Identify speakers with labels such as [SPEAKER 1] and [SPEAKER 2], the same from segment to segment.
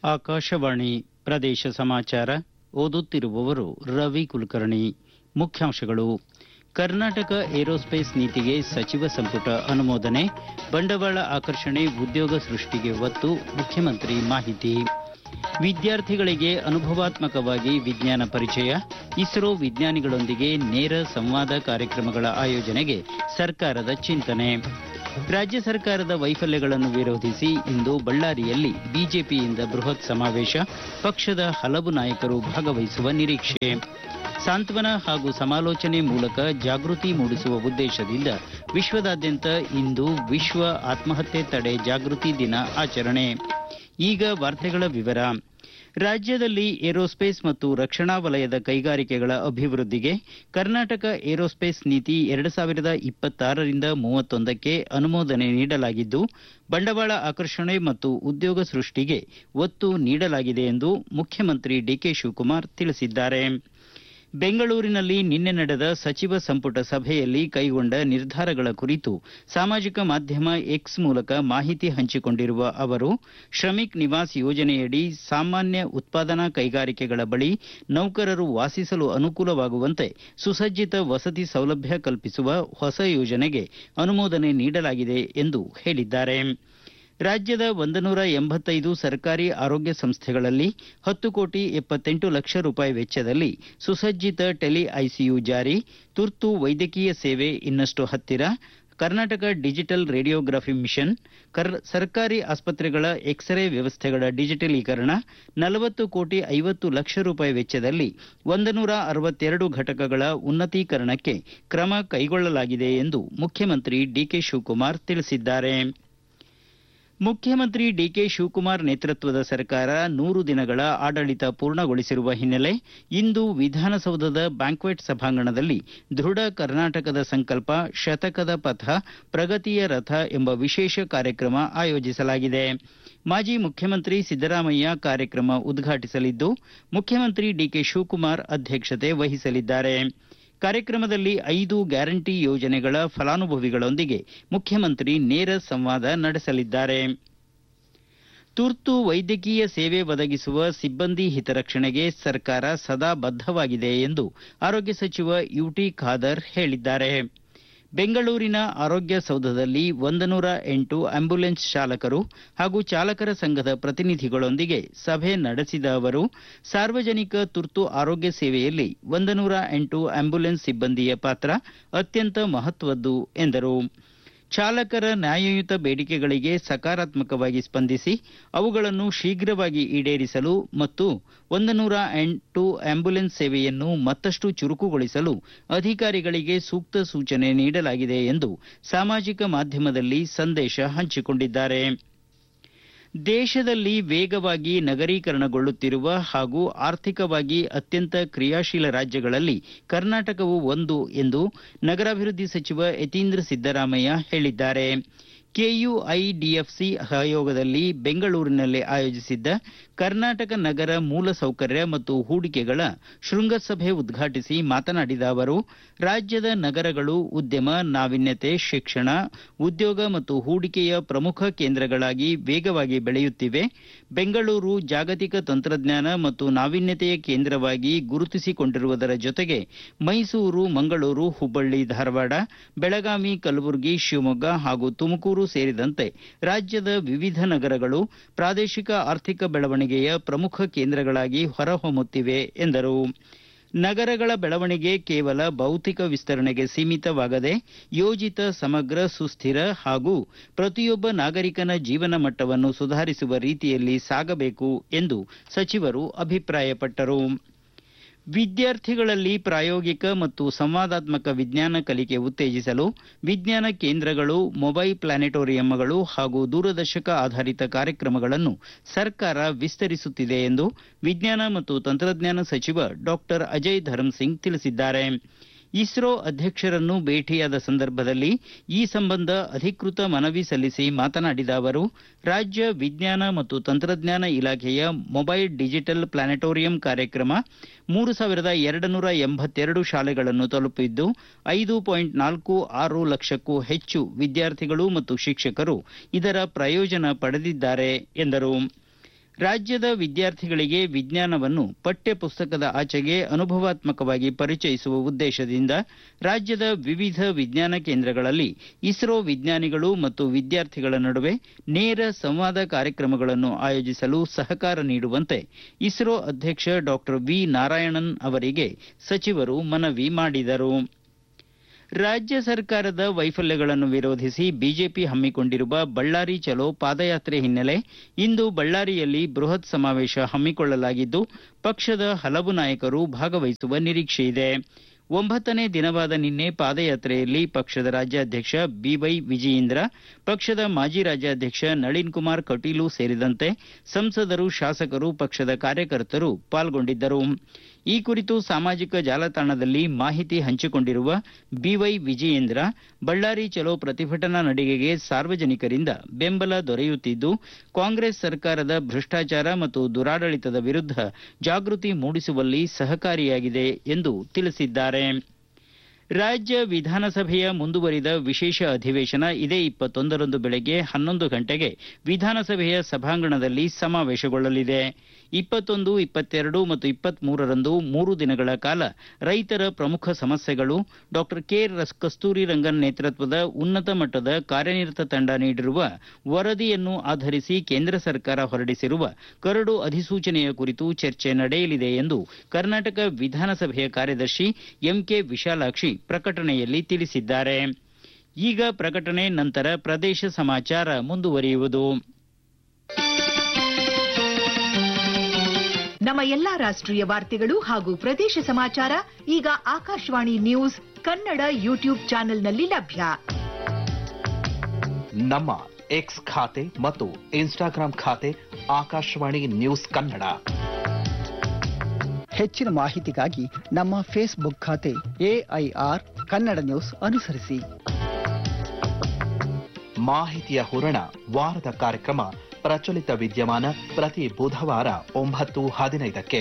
[SPEAKER 1] ಆಕಾಶವಾಣಿ ಪ್ರದೇಶ ಸಮಾಚಾರ ಓದುತ್ತಿರುವವರು ರವಿ ಕುಲಕರ್ಣಿ ಮುಖ್ಯಾಂಶಗಳು ಕರ್ನಾಟಕ ಏರೋಸ್ಪೇಸ್ ನೀತಿಗೆ ಸಚಿವ ಸಂಪುಟ ಅನುಮೋದನೆ ಬಂಡವಾಳ ಆಕರ್ಷಣೆ ಉದ್ಯೋಗ ಸೃಷ್ಟಿಗೆ ಒತ್ತು ಮುಖ್ಯಮಂತ್ರಿ ಮಾಹಿತಿ ವಿದ್ಯಾರ್ಥಿಗಳಿಗೆ ಅನುಭವಾತ್ಮಕವಾಗಿ ವಿಜ್ಞಾನ ಪರಿಚಯ ಇಸ್ರೋ ವಿಜ್ಞಾನಿಗಳೊಂದಿಗೆ ನೇರ ಸಂವಾದ ಕಾರ್ಯಕ್ರಮಗಳ ಆಯೋಜನೆಗೆ ಸರ್ಕಾರದ ಚಿಂತನೆ ರಾಜ್ಯ ಸರ್ಕಾರದ ವೈಫಲ್ಯಗಳನ್ನು ವಿರೋಧಿಸಿ ಇಂದು ಬಳ್ಳಾರಿಯಲ್ಲಿ ಬಿಜೆಪಿಯಿಂದ ಬೃಹತ್ ಸಮಾವೇಶ ಪಕ್ಷದ ಹಲವು ನಾಯಕರು ಭಾಗವಹಿಸುವ ನಿರೀಕ್ಷೆ ಸಾಂತ್ವನ ಹಾಗೂ ಸಮಾಲೋಚನೆ ಮೂಲಕ ಜಾಗೃತಿ ಮೂಡಿಸುವ ಉದ್ದೇಶದಿಂದ ವಿಶ್ವದಾದ್ಯಂತ ಇಂದು ವಿಶ್ವ ಆತ್ಮಹತ್ಯೆ ತಡೆ ಜಾಗೃತಿ ದಿನ ಆಚರಣೆ ಈಗ ವಾರ್ತೆಗಳ ವಿವರ ರಾಜ್ಯದಲ್ಲಿ ಏರೋಸ್ಪೇಸ್ ಮತ್ತು ರಕ್ಷಣಾ ವಲಯದ ಕೈಗಾರಿಕೆಗಳ ಅಭಿವೃದ್ಧಿಗೆ ಕರ್ನಾಟಕ ಏರೋಸ್ಪೇಸ್ ನೀತಿ ಎರಡು ಸಾವಿರದ ಇಪ್ಪತ್ತಾರರಿಂದ ಮೂವತ್ತೊಂದಕ್ಕೆ ಅನುಮೋದನೆ ನೀಡಲಾಗಿದ್ದು ಬಂಡವಾಳ ಆಕರ್ಷಣೆ ಮತ್ತು ಉದ್ಯೋಗ ಸೃಷ್ಟಿಗೆ ಒತ್ತು ನೀಡಲಾಗಿದೆ ಎಂದು ಮುಖ್ಯಮಂತ್ರಿ ಡಿಕೆ ಶಿವಕುಮಾರ್ ತಿಳಿಸಿದ್ದಾರೆ ಬೆಂಗಳೂರಿನಲ್ಲಿ ನಿನ್ನೆ ನಡೆದ ಸಚಿವ ಸಂಪುಟ ಸಭೆಯಲ್ಲಿ ಕೈಗೊಂಡ ನಿರ್ಧಾರಗಳ ಕುರಿತು ಸಾಮಾಜಿಕ ಮಾಧ್ಯಮ ಎಕ್ಸ್ ಮೂಲಕ ಮಾಹಿತಿ ಹಂಚಿಕೊಂಡಿರುವ ಅವರು ಶ್ರಮಿಕ್ ನಿವಾಸ್ ಯೋಜನೆಯಡಿ ಸಾಮಾನ್ಯ ಉತ್ಪಾದನಾ ಕೈಗಾರಿಕೆಗಳ ಬಳಿ ನೌಕರರು ವಾಸಿಸಲು ಅನುಕೂಲವಾಗುವಂತೆ ಸುಸಜ್ಜಿತ ವಸತಿ ಸೌಲಭ್ಯ ಕಲ್ಪಿಸುವ ಹೊಸ ಯೋಜನೆಗೆ ಅನುಮೋದನೆ ನೀಡಲಾಗಿದೆ ಎಂದು ಹೇಳಿದ್ದಾರೆ ರಾಜ್ಯದ ಒಂದನೂರ ಎಂಬತ್ತೈದು ಸರ್ಕಾರಿ ಆರೋಗ್ಯ ಸಂಸ್ಥೆಗಳಲ್ಲಿ ಹತ್ತು ಕೋಟಿ ಎಪ್ಪತ್ತೆಂಟು ಲಕ್ಷ ರೂಪಾಯಿ ವೆಚ್ಚದಲ್ಲಿ ಸುಸಜ್ಜಿತ ಟೆಲಿ ಐಸಿಯು ಜಾರಿ ತುರ್ತು ವೈದ್ಯಕೀಯ ಸೇವೆ ಇನ್ನಷ್ಟು ಹತ್ತಿರ ಕರ್ನಾಟಕ ಡಿಜಿಟಲ್ ರೇಡಿಯೋಗ್ರಫಿ ಮಿಷನ್ ಸರ್ಕಾರಿ ಆಸ್ಪತ್ರೆಗಳ ಎಕ್ಸ್ರೇ ವ್ಯವಸ್ಥೆಗಳ ಡಿಜಿಟಲೀಕರಣ ನಲವತ್ತು ಕೋಟಿ ಐವತ್ತು ಲಕ್ಷ ರೂಪಾಯಿ ವೆಚ್ಚದಲ್ಲಿ ಒಂದನೂರ ಅರವತ್ತೆರಡು ಘಟಕಗಳ ಉನ್ನತೀಕರಣಕ್ಕೆ ಕ್ರಮ ಕೈಗೊಳ್ಳಲಾಗಿದೆ ಎಂದು ಮುಖ್ಯಮಂತ್ರಿ ಡಿಕೆ ಶಿವಕುಮಾರ್ ತಿಳಿಸಿದ್ದಾರೆ ಮುಖ್ಯಮಂತ್ರಿ ಡಿಕೆ ಶಿವಕುಮಾರ್ ನೇತೃತ್ವದ ಸರ್ಕಾರ ನೂರು ದಿನಗಳ ಆಡಳಿತ ಪೂರ್ಣಗೊಳಿಸಿರುವ ಹಿನ್ನೆಲೆ ಇಂದು ವಿಧಾನಸೌಧದ ಬ್ಯಾಂಕ್ವೆಟ್ ಸಭಾಂಗಣದಲ್ಲಿ ದೃಢ ಕರ್ನಾಟಕದ ಸಂಕಲ್ಪ ಶತಕದ ಪಥ ಪ್ರಗತಿಯ ರಥ ಎಂಬ ವಿಶೇಷ ಕಾರ್ಯಕ್ರಮ ಆಯೋಜಿಸಲಾಗಿದೆ ಮಾಜಿ ಮುಖ್ಯಮಂತ್ರಿ ಸಿದ್ದರಾಮಯ್ಯ ಕಾರ್ಯಕ್ರಮ ಉದ್ಘಾಟಿಸಲಿದ್ದು ಮುಖ್ಯಮಂತ್ರಿ ಡಿಕೆ ಶಿವಕುಮಾರ್ ಅಧ್ಯಕ್ಷತೆ ವಹಿಸಲಿದ್ದಾರೆ ಕಾರ್ಯಕ್ರಮದಲ್ಲಿ ಐದು ಗ್ಯಾರಂಟಿ ಯೋಜನೆಗಳ ಫಲಾನುಭವಿಗಳೊಂದಿಗೆ ಮುಖ್ಯಮಂತ್ರಿ ನೇರ ಸಂವಾದ ನಡೆಸಲಿದ್ದಾರೆ ತುರ್ತು ವೈದ್ಯಕೀಯ ಸೇವೆ ಒದಗಿಸುವ ಸಿಬ್ಬಂದಿ ಹಿತರಕ್ಷಣೆಗೆ ಸರ್ಕಾರ ಸದಾ ಬದ್ಧವಾಗಿದೆ ಎಂದು ಆರೋಗ್ಯ ಸಚಿವ ಯುಟಿ ಖಾದರ್ ಹೇಳಿದ್ದಾರೆ ಬೆಂಗಳೂರಿನ ಆರೋಗ್ಯ ಸೌಧದಲ್ಲಿ ಒಂದನೂರ ಎಂಟು ಆಂಬ್ಯುಲೆನ್ಸ್ ಚಾಲಕರು ಹಾಗೂ ಚಾಲಕರ ಸಂಘದ ಪ್ರತಿನಿಧಿಗಳೊಂದಿಗೆ ಸಭೆ ನಡೆಸಿದ ಅವರು ಸಾರ್ವಜನಿಕ ತುರ್ತು ಆರೋಗ್ಯ ಸೇವೆಯಲ್ಲಿ ಒಂದನೂರ ಎಂಟು ಆಂಬ್ಯುಲೆನ್ಸ್ ಸಿಬ್ಬಂದಿಯ ಪಾತ್ರ ಅತ್ಯಂತ ಮಹತ್ವದ್ದು ಎಂದರು ಚಾಲಕರ ನ್ಯಾಯಯುತ ಬೇಡಿಕೆಗಳಿಗೆ ಸಕಾರಾತ್ಮಕವಾಗಿ ಸ್ಪಂದಿಸಿ ಅವುಗಳನ್ನು ಶೀಘ್ರವಾಗಿ ಈಡೇರಿಸಲು ಮತ್ತು ಒಂದು ನೂರ ಎಂಟು ಆಂಬ್ಯುಲೆನ್ಸ್ ಸೇವೆಯನ್ನು ಮತ್ತಷ್ಟು ಚುರುಕುಗೊಳಿಸಲು ಅಧಿಕಾರಿಗಳಿಗೆ ಸೂಕ್ತ ಸೂಚನೆ ನೀಡಲಾಗಿದೆ ಎಂದು ಸಾಮಾಜಿಕ ಮಾಧ್ಯಮದಲ್ಲಿ ಸಂದೇಶ ಹಂಚಿಕೊಂಡಿದ್ದಾರೆ ದೇಶದಲ್ಲಿ ವೇಗವಾಗಿ ನಗರೀಕರಣಗೊಳ್ಳುತ್ತಿರುವ ಹಾಗೂ ಆರ್ಥಿಕವಾಗಿ ಅತ್ಯಂತ ಕ್ರಿಯಾಶೀಲ ರಾಜ್ಯಗಳಲ್ಲಿ ಕರ್ನಾಟಕವು ಒಂದು ಎಂದು ನಗರಾಭಿವೃದ್ಧಿ ಸಚಿವ ಯತೀಂದ್ರ ಸಿದ್ದರಾಮಯ್ಯ ಹೇಳಿದ್ದಾರೆ ಕೆಯುಐಡಿಎಫ್ಸಿ ಸಹಯೋಗದಲ್ಲಿ ಬೆಂಗಳೂರಿನಲ್ಲಿ ಆಯೋಜಿಸಿದ್ದ ಕರ್ನಾಟಕ ನಗರ ಮೂಲಸೌಕರ್ಯ ಮತ್ತು ಹೂಡಿಕೆಗಳ ಶೃಂಗಸಭೆ ಉದ್ಘಾಟಿಸಿ ಮಾತನಾಡಿದ ಅವರು ರಾಜ್ಯದ ನಗರಗಳು ಉದ್ಯಮ ನಾವೀನ್ಯತೆ ಶಿಕ್ಷಣ ಉದ್ಯೋಗ ಮತ್ತು ಹೂಡಿಕೆಯ ಪ್ರಮುಖ ಕೇಂದ್ರಗಳಾಗಿ ವೇಗವಾಗಿ ಬೆಳೆಯುತ್ತಿವೆ ಬೆಂಗಳೂರು ಜಾಗತಿಕ ತಂತ್ರಜ್ಞಾನ ಮತ್ತು ನಾವೀನ್ಯತೆಯ ಕೇಂದ್ರವಾಗಿ ಗುರುತಿಸಿಕೊಂಡಿರುವುದರ ಜೊತೆಗೆ ಮೈಸೂರು ಮಂಗಳೂರು ಹುಬ್ಬಳ್ಳಿ ಧಾರವಾಡ ಬೆಳಗಾವಿ ಕಲಬುರಗಿ ಶಿವಮೊಗ್ಗ ಹಾಗೂ ತುಮಕೂರು ಸೇರಿದಂತೆ ರಾಜ್ಯದ ವಿವಿಧ ನಗರಗಳು ಪ್ರಾದೇಶಿಕ ಆರ್ಥಿಕ ಬೆಳವಣಿಗೆಯ ಪ್ರಮುಖ ಕೇಂದ್ರಗಳಾಗಿ ಹೊರಹೊಮ್ಮುತ್ತಿವೆ ಎಂದರು ನಗರಗಳ ಬೆಳವಣಿಗೆ ಕೇವಲ ಭೌತಿಕ ವಿಸ್ತರಣೆಗೆ ಸೀಮಿತವಾಗದೆ ಯೋಜಿತ ಸಮಗ್ರ ಸುಸ್ಥಿರ ಹಾಗೂ ಪ್ರತಿಯೊಬ್ಬ ನಾಗರಿಕನ ಜೀವನ ಮಟ್ಟವನ್ನು ಸುಧಾರಿಸುವ ರೀತಿಯಲ್ಲಿ ಸಾಗಬೇಕು ಎಂದು ಸಚಿವರು ಅಭಿಪ್ರಾಯಪಟ್ಟರು ವಿದ್ಯಾರ್ಥಿಗಳಲ್ಲಿ ಪ್ರಾಯೋಗಿಕ ಮತ್ತು ಸಂವಾದಾತ್ಮಕ ವಿಜ್ಞಾನ ಕಲಿಕೆ ಉತ್ತೇಜಿಸಲು ವಿಜ್ಞಾನ ಕೇಂದ್ರಗಳು ಮೊಬೈಲ್ ಪ್ಲಾನೆಟೋರಿಯಂಗಳು ಹಾಗೂ ದೂರದರ್ಶಕ ಆಧಾರಿತ ಕಾರ್ಯಕ್ರಮಗಳನ್ನು ಸರ್ಕಾರ ವಿಸ್ತರಿಸುತ್ತಿದೆ ಎಂದು ವಿಜ್ಞಾನ ಮತ್ತು ತಂತ್ರಜ್ಞಾನ ಸಚಿವ ಡಾಕ್ಟರ್ ಅಜಯ್ ಧರ್ಮಸಿಂಗ್ ತಿಳಿಸಿದ್ದಾರೆ ಇಸ್ರೋ ಅಧ್ಯಕ್ಷರನ್ನು ಭೇಟಿಯಾದ ಸಂದರ್ಭದಲ್ಲಿ ಈ ಸಂಬಂಧ ಅಧಿಕೃತ ಮನವಿ ಸಲ್ಲಿಸಿ ಮಾತನಾಡಿದ ಅವರು ರಾಜ್ಯ ವಿಜ್ಞಾನ ಮತ್ತು ತಂತ್ರಜ್ಞಾನ ಇಲಾಖೆಯ ಮೊಬೈಲ್ ಡಿಜಿಟಲ್ ಪ್ಲಾನೆಟೋರಿಯಂ ಕಾರ್ಯಕ್ರಮ ಮೂರು ಸಾವಿರದ ಎರಡು ನೂರ ಎಂಬತ್ತೆರಡು ಶಾಲೆಗಳನ್ನು ತಲುಪಿದ್ದು ಐದು ಪಾಯಿಂಟ್ ನಾಲ್ಕು ಆರು ಲಕ್ಷಕ್ಕೂ ಹೆಚ್ಚು ವಿದ್ಯಾರ್ಥಿಗಳು ಮತ್ತು ಶಿಕ್ಷಕರು ಇದರ ಪ್ರಯೋಜನ ಪಡೆದಿದ್ದಾರೆ ಎಂದರು ರಾಜ್ಯದ ವಿದ್ಯಾರ್ಥಿಗಳಿಗೆ ವಿಜ್ಞಾನವನ್ನು ಪಠ್ಯ ಪುಸ್ತಕದ ಆಚೆಗೆ ಅನುಭವಾತ್ಮಕವಾಗಿ ಪರಿಚಯಿಸುವ ಉದ್ದೇಶದಿಂದ ರಾಜ್ಯದ ವಿವಿಧ ವಿಜ್ಞಾನ ಕೇಂದ್ರಗಳಲ್ಲಿ ಇಸ್ರೋ ವಿಜ್ಞಾನಿಗಳು ಮತ್ತು ವಿದ್ಯಾರ್ಥಿಗಳ ನಡುವೆ ನೇರ ಸಂವಾದ ಕಾರ್ಯಕ್ರಮಗಳನ್ನು ಆಯೋಜಿಸಲು ಸಹಕಾರ ನೀಡುವಂತೆ ಇಸ್ರೋ ಅಧ್ಯಕ್ಷ ಡಾಕ್ಟರ್ ವಿ ನಾರಾಯಣನ್ ಅವರಿಗೆ ಸಚಿವರು ಮನವಿ ಮಾಡಿದರು ರಾಜ್ಯ ಸರ್ಕಾರದ ವೈಫಲ್ಯಗಳನ್ನು ವಿರೋಧಿಸಿ ಬಿಜೆಪಿ ಹಮ್ಮಿಕೊಂಡಿರುವ ಬಳ್ಳಾರಿ ಚಲೋ ಪಾದಯಾತ್ರೆ ಹಿನ್ನೆಲೆ ಇಂದು ಬಳ್ಳಾರಿಯಲ್ಲಿ ಬೃಹತ್ ಸಮಾವೇಶ ಹಮ್ಮಿಕೊಳ್ಳಲಾಗಿದ್ದು ಪಕ್ಷದ ಹಲವು ನಾಯಕರು ಭಾಗವಹಿಸುವ ನಿರೀಕ್ಷೆಯಿದೆ ಒಂಬತ್ತನೇ ದಿನವಾದ ನಿನ್ನೆ ಪಾದಯಾತ್ರೆಯಲ್ಲಿ ಪಕ್ಷದ ರಾಜ್ಯಾಧ್ಯಕ್ಷ ಬಿವೈ ವಿಜಯೇಂದ್ರ ಪಕ್ಷದ ಮಾಜಿ ರಾಜ್ಯಾಧ್ಯಕ್ಷ ನಳಿನ್ ಕುಮಾರ್ ಕಟೀಲು ಸೇರಿದಂತೆ ಸಂಸದರು ಶಾಸಕರು ಪಕ್ಷದ ಕಾರ್ಯಕರ್ತರು ಪಾಲ್ಗೊಂಡಿದ್ದರು ಈ ಕುರಿತು ಸಾಮಾಜಿಕ ಜಾಲತಾಣದಲ್ಲಿ ಮಾಹಿತಿ ಹಂಚಿಕೊಂಡಿರುವ ಬಿವೈ ವಿಜಯೇಂದ್ರ ಬಳ್ಳಾರಿ ಚಲೋ ಪ್ರತಿಭಟನಾ ನಡಿಗೆಗೆ ಸಾರ್ವಜನಿಕರಿಂದ ಬೆಂಬಲ ದೊರೆಯುತ್ತಿದ್ದು ಕಾಂಗ್ರೆಸ್ ಸರ್ಕಾರದ ಭ್ರಷ್ಟಾಚಾರ ಮತ್ತು ದುರಾಡಳಿತದ ವಿರುದ್ಧ ಜಾಗೃತಿ ಮೂಡಿಸುವಲ್ಲಿ ಸಹಕಾರಿಯಾಗಿದೆ ಎಂದು ತಿಳಿಸಿದ್ದಾರೆ ರಾಜ್ಯ ವಿಧಾನಸಭೆಯ ಮುಂದುವರಿದ ವಿಶೇಷ ಅಧಿವೇಶನ ಇದೇ ಇಪ್ಪತ್ತೊಂದರಂದು ಬೆಳಗ್ಗೆ ಹನ್ನೊಂದು ಗಂಟೆಗೆ ವಿಧಾನಸಭೆಯ ಸಭಾಂಗಣದಲ್ಲಿ ಸಮಾವೇಶಗೊಳ್ಳಲಿದೆ ಇಪ್ಪತ್ತೊಂದು ಇಪ್ಪತ್ತೆರಡು ಮತ್ತು ಇಪ್ಪತ್ಮೂರರಂದು ಮೂರು ದಿನಗಳ ಕಾಲ ರೈತರ ಪ್ರಮುಖ ಸಮಸ್ಯೆಗಳು ಡಾಕ್ಟರ್ ಕೆ ಕಸ್ತೂರಿ ರಂಗನ್ ನೇತೃತ್ವದ ಉನ್ನತ ಮಟ್ಟದ ಕಾರ್ಯನಿರತ ತಂಡ ನೀಡಿರುವ ವರದಿಯನ್ನು ಆಧರಿಸಿ ಕೇಂದ್ರ ಸರ್ಕಾರ ಹೊರಡಿಸಿರುವ ಕರಡು ಅಧಿಸೂಚನೆಯ ಕುರಿತು ಚರ್ಚೆ ನಡೆಯಲಿದೆ ಎಂದು ಕರ್ನಾಟಕ ವಿಧಾನಸಭೆಯ ಕಾರ್ಯದರ್ಶಿ ಎಂಕೆ ವಿಶಾಲಾಕ್ಷಿ ಪ್ರಕಟಣೆಯಲ್ಲಿ ತಿಳಿಸಿದ್ದಾರೆ ಈಗ ಪ್ರಕಟಣೆ ನಂತರ ಪ್ರದೇಶ ಸಮಾಚಾರ ಮುಂದುವರಿಯುವುದು
[SPEAKER 2] ನಮ್ಮ ಎಲ್ಲಾ ರಾಷ್ಟ್ರೀಯ ವಾರ್ತೆಗಳು ಹಾಗೂ ಪ್ರದೇಶ ಸಮಾಚಾರ ಈಗ ಆಕಾಶವಾಣಿ ನ್ಯೂಸ್ ಕನ್ನಡ ಯೂಟ್ಯೂಬ್ ಚಾನೆಲ್ನಲ್ಲಿ ಲಭ್ಯ
[SPEAKER 3] ನಮ್ಮ ಎಕ್ಸ್ ಖಾತೆ ಮತ್ತು ಇನ್ಸ್ಟಾಗ್ರಾಂ ಖಾತೆ ಆಕಾಶವಾಣಿ ನ್ಯೂಸ್ ಕನ್ನಡ
[SPEAKER 4] ಹೆಚ್ಚಿನ ಮಾಹಿತಿಗಾಗಿ ನಮ್ಮ ಫೇಸ್ಬುಕ್ ಖಾತೆ ಎಐಆರ್ ಕನ್ನಡ ನ್ಯೂಸ್ ಅನುಸರಿಸಿ
[SPEAKER 3] ಮಾಹಿತಿಯ ಹೂರಣ ವಾರದ ಕಾರ್ಯಕ್ರಮ ಪ್ರಚಲಿತ ವಿದ್ಯಮಾನ ಪ್ರತಿ ಬುಧವಾರ ಒಂಬತ್ತು ಹದಿನೈದಕ್ಕೆ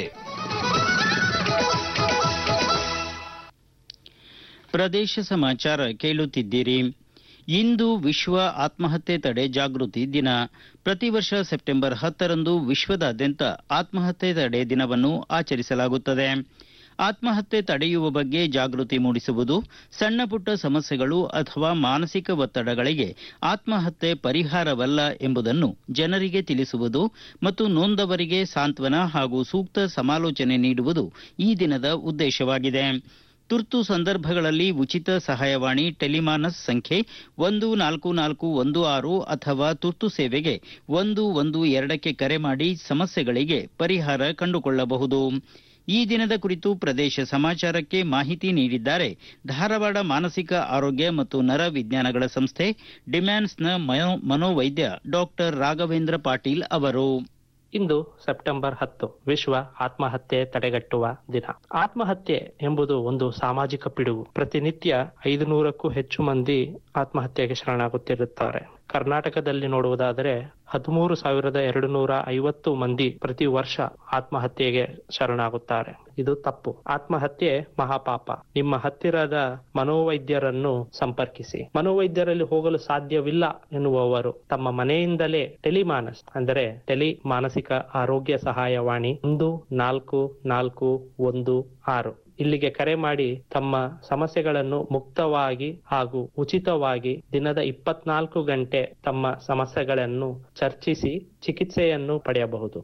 [SPEAKER 1] ಪ್ರದೇಶ ಸಮಾಚಾರ ಕೇಳುತ್ತಿದ್ದೀರಿ ಇಂದು ವಿಶ್ವ ಆತ್ಮಹತ್ಯೆ ತಡೆ ಜಾಗೃತಿ ದಿನ ಪ್ರತಿ ವರ್ಷ ಸೆಪ್ಟೆಂಬರ್ ಹತ್ತರಂದು ವಿಶ್ವದಾದ್ಯಂತ ಆತ್ಮಹತ್ಯೆ ತಡೆ ದಿನವನ್ನು ಆಚರಿಸಲಾಗುತ್ತದೆ ಆತ್ಮಹತ್ಯೆ ತಡೆಯುವ ಬಗ್ಗೆ ಜಾಗೃತಿ ಮೂಡಿಸುವುದು ಸಣ್ಣ ಪುಟ್ಟ ಸಮಸ್ಯೆಗಳು ಅಥವಾ ಮಾನಸಿಕ ಒತ್ತಡಗಳಿಗೆ ಆತ್ಮಹತ್ಯೆ ಪರಿಹಾರವಲ್ಲ ಎಂಬುದನ್ನು ಜನರಿಗೆ ತಿಳಿಸುವುದು ಮತ್ತು ನೊಂದವರಿಗೆ ಸಾಂತ್ವನ ಹಾಗೂ ಸೂಕ್ತ ಸಮಾಲೋಚನೆ ನೀಡುವುದು ಈ ದಿನದ ಉದ್ದೇಶವಾಗಿದೆ ತುರ್ತು ಸಂದರ್ಭಗಳಲ್ಲಿ ಉಚಿತ ಸಹಾಯವಾಣಿ ಟೆಲಿಮಾನಸ್ ಸಂಖ್ಯೆ ಒಂದು ನಾಲ್ಕು ನಾಲ್ಕು ಒಂದು ಆರು ಅಥವಾ ತುರ್ತು ಸೇವೆಗೆ ಒಂದು ಒಂದು ಎರಡಕ್ಕೆ ಕರೆ ಮಾಡಿ ಸಮಸ್ಯೆಗಳಿಗೆ ಪರಿಹಾರ ಕಂಡುಕೊಳ್ಳಬಹುದು ಈ ದಿನದ ಕುರಿತು ಪ್ರದೇಶ ಸಮಾಚಾರಕ್ಕೆ ಮಾಹಿತಿ ನೀಡಿದ್ದಾರೆ ಧಾರವಾಡ ಮಾನಸಿಕ ಆರೋಗ್ಯ ಮತ್ತು ನರ ವಿಜ್ಞಾನಗಳ ಸಂಸ್ಥೆ ಡಿಮ್ಯಾನ್ಸ್ನ ಮನೋ ಮನೋವೈದ್ಯ ಡಾಕ್ಟರ್ ರಾಘವೇಂದ್ರ ಪಾಟೀಲ್ ಅವರು
[SPEAKER 5] ಇಂದು ಸೆಪ್ಟೆಂಬರ್ ಹತ್ತು ವಿಶ್ವ ಆತ್ಮಹತ್ಯೆ ತಡೆಗಟ್ಟುವ ದಿನ ಆತ್ಮಹತ್ಯೆ ಎಂಬುದು ಒಂದು ಸಾಮಾಜಿಕ ಪಿಡುಗು ಪ್ರತಿನಿತ್ಯ ಐದು ನೂರಕ್ಕೂ ಹೆಚ್ಚು ಮಂದಿ ಆತ್ಮಹತ್ಯೆಗೆ ಶರಣಾಗುತ್ತಿರುತ್ತಾರೆ ಕರ್ನಾಟಕದಲ್ಲಿ ನೋಡುವುದಾದರೆ ಹದಿಮೂರು ಸಾವಿರದ ಎರಡು ನೂರ ಐವತ್ತು ಮಂದಿ ಪ್ರತಿ ವರ್ಷ ಆತ್ಮಹತ್ಯೆಗೆ ಶರಣಾಗುತ್ತಾರೆ ಇದು ತಪ್ಪು ಆತ್ಮಹತ್ಯೆ ಮಹಾಪಾಪ ನಿಮ್ಮ ಹತ್ತಿರದ ಮನೋವೈದ್ಯರನ್ನು ಸಂಪರ್ಕಿಸಿ ಮನೋವೈದ್ಯರಲ್ಲಿ ಹೋಗಲು ಸಾಧ್ಯವಿಲ್ಲ ಎನ್ನುವವರು ತಮ್ಮ ಮನೆಯಿಂದಲೇ ಟೆಲಿಮಾನಸ್ ಅಂದರೆ ಟೆಲಿ ಮಾನಸಿಕ ಆರೋಗ್ಯ ಸಹಾಯವಾಣಿ ಒಂದು ನಾಲ್ಕು ನಾಲ್ಕು ಒಂದು ಆರು ಇಲ್ಲಿಗೆ ಕರೆ ಮಾಡಿ ತಮ್ಮ ಸಮಸ್ಯೆಗಳನ್ನು ಮುಕ್ತವಾಗಿ ಹಾಗೂ ಉಚಿತವಾಗಿ ದಿನದ ಇಪ್ಪತ್ನಾಲ್ಕು ಗಂಟೆ ತಮ್ಮ ಸಮಸ್ಯೆಗಳನ್ನು ಚರ್ಚಿಸಿ ಚಿಕಿತ್ಸೆಯನ್ನು ಪಡೆಯಬಹುದು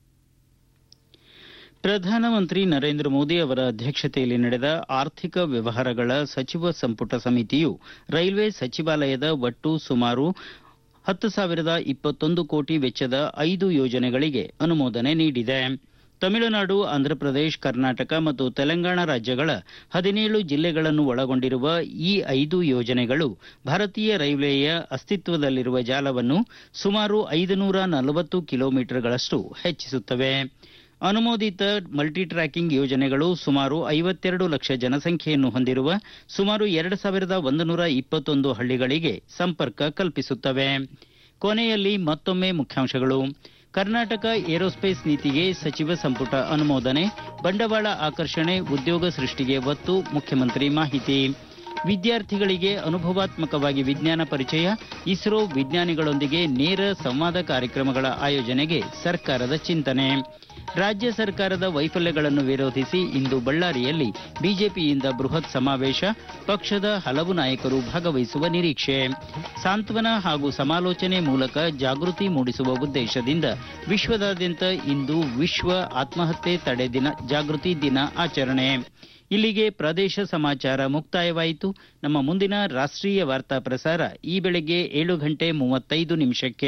[SPEAKER 1] ಪ್ರಧಾನಮಂತ್ರಿ ನರೇಂದ್ರ ಮೋದಿ ಅವರ ಅಧ್ಯಕ್ಷತೆಯಲ್ಲಿ ನಡೆದ ಆರ್ಥಿಕ ವ್ಯವಹಾರಗಳ ಸಚಿವ ಸಂಪುಟ ಸಮಿತಿಯು ರೈಲ್ವೆ ಸಚಿವಾಲಯದ ಒಟ್ಟು ಸುಮಾರು ಹತ್ತು ಸಾವಿರದ ಇಪ್ಪತ್ತೊಂದು ಕೋಟಿ ವೆಚ್ಚದ ಐದು ಯೋಜನೆಗಳಿಗೆ ಅನುಮೋದನೆ ನೀಡಿದೆ ತಮಿಳುನಾಡು ಆಂಧ್ರಪ್ರದೇಶ ಕರ್ನಾಟಕ ಮತ್ತು ತೆಲಂಗಾಣ ರಾಜ್ಯಗಳ ಹದಿನೇಳು ಜಿಲ್ಲೆಗಳನ್ನು ಒಳಗೊಂಡಿರುವ ಈ ಐದು ಯೋಜನೆಗಳು ಭಾರತೀಯ ರೈಲ್ವೆಯ ಅಸ್ತಿತ್ವದಲ್ಲಿರುವ ಜಾಲವನ್ನು ಸುಮಾರು ಐದುನೂರ ನಲವತ್ತು ಕಿಲೋಮೀಟರ್ಗಳಷ್ಟು ಹೆಚ್ಚಿಸುತ್ತವೆ ಅನುಮೋದಿತ ಮಲ್ಟಿ ಟ್ರ್ಯಾಕಿಂಗ್ ಯೋಜನೆಗಳು ಸುಮಾರು ಐವತ್ತೆರಡು ಲಕ್ಷ ಜನಸಂಖ್ಯೆಯನ್ನು ಹೊಂದಿರುವ ಸುಮಾರು ಎರಡು ಸಾವಿರದ ಒಂದು ನೂರ ಇಪ್ಪತ್ತೊಂದು ಹಳ್ಳಿಗಳಿಗೆ ಸಂಪರ್ಕ ಕಲ್ಪಿಸುತ್ತವೆ ಕೊನೆಯಲ್ಲಿ ಮತ್ತೊಮ್ಮೆ ಮುಖ್ಯಾಂಶಗಳು ಕರ್ನಾಟಕ ಏರೋಸ್ಪೇಸ್ ನೀತಿಗೆ ಸಚಿವ ಸಂಪುಟ ಅನುಮೋದನೆ ಬಂಡವಾಳ ಆಕರ್ಷಣೆ ಉದ್ಯೋಗ ಸೃಷ್ಟಿಗೆ ಒತ್ತು ಮುಖ್ಯಮಂತ್ರಿ ಮಾಹಿತಿ ವಿದ್ಯಾರ್ಥಿಗಳಿಗೆ ಅನುಭವಾತ್ಮಕವಾಗಿ ವಿಜ್ಞಾನ ಪರಿಚಯ ಇಸ್ರೋ ವಿಜ್ಞಾನಿಗಳೊಂದಿಗೆ ನೇರ ಸಂವಾದ ಕಾರ್ಯಕ್ರಮಗಳ ಆಯೋಜನೆಗೆ ಸರ್ಕಾರದ ಚಿಂತನೆ ರಾಜ್ಯ ಸರ್ಕಾರದ ವೈಫಲ್ಯಗಳನ್ನು ವಿರೋಧಿಸಿ ಇಂದು ಬಳ್ಳಾರಿಯಲ್ಲಿ ಬಿಜೆಪಿಯಿಂದ ಬೃಹತ್ ಸಮಾವೇಶ ಪಕ್ಷದ ಹಲವು ನಾಯಕರು ಭಾಗವಹಿಸುವ ನಿರೀಕ್ಷೆ ಸಾಂತ್ವನ ಹಾಗೂ ಸಮಾಲೋಚನೆ ಮೂಲಕ ಜಾಗೃತಿ ಮೂಡಿಸುವ ಉದ್ದೇಶದಿಂದ ವಿಶ್ವದಾದ್ಯಂತ ಇಂದು ವಿಶ್ವ ಆತ್ಮಹತ್ಯೆ ತಡೆ ದಿನ ಜಾಗೃತಿ ದಿನ ಆಚರಣೆ ಇಲ್ಲಿಗೆ ಪ್ರದೇಶ ಸಮಾಚಾರ ಮುಕ್ತಾಯವಾಯಿತು ನಮ್ಮ ಮುಂದಿನ ರಾಷ್ಟ್ರೀಯ ವಾರ್ತಾ ಪ್ರಸಾರ ಈ ಬೆಳಗ್ಗೆ ಏಳು ಗಂಟೆ ಮೂವತ್ತೈದು ನಿಮಿಷಕ್ಕೆ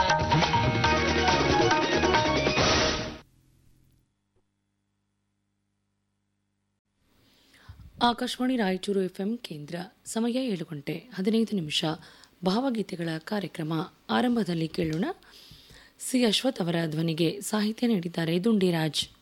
[SPEAKER 6] ಆಕಾಶವಾಣಿ ರಾಯಚೂರು ಎಫ್ಎಂ ಕೇಂದ್ರ ಸಮಯ ಏಳು ಗಂಟೆ ಹದಿನೈದು ನಿಮಿಷ ಭಾವಗೀತೆಗಳ ಕಾರ್ಯಕ್ರಮ ಆರಂಭದಲ್ಲಿ ಕೇಳೋಣ ಸಿ ಅಶ್ವಥ್ ಅವರ ಧ್ವನಿಗೆ ಸಾಹಿತ್ಯ ನೀಡಿದ್ದಾರೆ ದುಂಡಿರಾಜ್